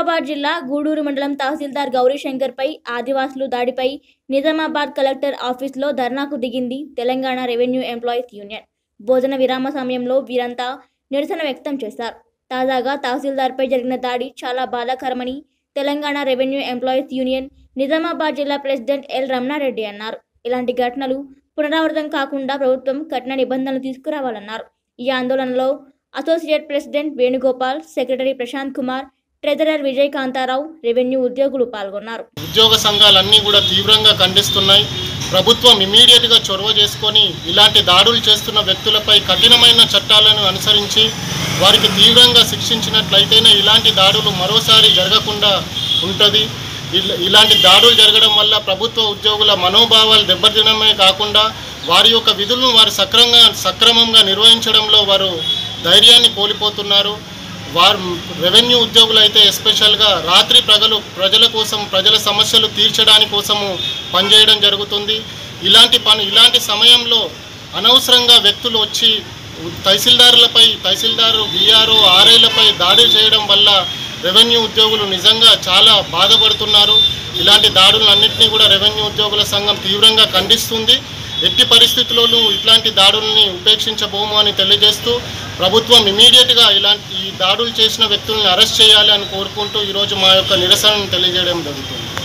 నిజామాబాద్ జిల్లా గూడూరు మండలం తహసీల్దార్ గౌరీశంకర్పై ఆదివాసులు దాడిపై నిజామాబాద్ కలెక్టర్ ఆఫీస్లో ధర్నాకు దిగింది తెలంగాణ రెవెన్యూ ఎంప్లాయీస్ యూనియన్ భోజన విరామ సమయంలో వీరంతా నిరసన వ్యక్తం చేశారు తాజాగా తహసీల్దార్పై జరిగిన దాడి చాలా బాధాకరమని Telangana revenue employees union Nizamabad జిల్లా ప్రెసిడెంట్ ఎల్ రమణారెడ్డి అన్నారు ఇలాంటి ఘటనలు పునరావృతం కాకుండా ప్రభుత్వం కఠిన నిబంధనలు తీసుకురావాలన్నారు ఈ ఆందోళనలో associate president Venugopal secretary Prashanth Kumar treasurer Vijay Kantharao revenue ఉద్యోగులు పాల్గొన్నారు ఉద్యోగ సంఘాలన్నీ కూడా తీవ్రంగా ఖండిస్తున్నాయి ప్రభుత్వం ఇమీడియట్గా చొరవ చేసుకొని ఇలాంటి దాడులు చేస్తున్న వ్యక్తులపై కఠినమైన చట్టాలను అనుసరించి వారికి తీవ్రంగా శిక్షించినట్లయితేనే ఇలాంటి దాడులు మరోసారి జరగకుండా ఉంటుంది ఇల- ఇలాంటి దాడులు జరగడం వల్ల ప్రభుత్వ ఉద్యోగుల మనోభావాలు దెబ్బతినడమే కాకుండా వారి యొక్క విధులను వారు సక్రంగా సక్రమంగా నిర్వహించడంలో వారు ధైర్యాన్ని కోల్పోతున్నారు వారు రెవెన్యూ ఉద్యోగులు అయితే ఎస్పెషల్గా రాత్రి ప్రజలు ప్రజల కోసం ప్రజల సమస్యలు తీర్చడానికి కోసము పనిచేయడం జరుగుతుంది ఇలాంటి పని ఇలాంటి సమయంలో అనవసరంగా వ్యక్తులు వచ్చి తహసీల్దారులపై తహసీల్దారు బీఆర్ఓ ఆర్ఐలపై దాడులు చేయడం వల్ల రెవెన్యూ ఉద్యోగులు నిజంగా చాలా బాధపడుతున్నారు ఇలాంటి దాడులన్నింటినీ కూడా రెవెన్యూ ఉద్యోగుల సంఘం తీవ్రంగా ఖండిస్తుంది ఎట్టి పరిస్థితుల్లోనూ ఇట్లాంటి దాడుల్ని ఉపేక్షించబోము అని తెలియజేస్తూ ప్రభుత్వం ఇమీడియట్గా ఇలాంటి ఈ దాడులు చేసిన వ్యక్తుల్ని అరెస్ట్ చేయాలి అని కోరుకుంటూ ఈరోజు మా యొక్క నిరసనను తెలియజేయడం జరుగుతుంది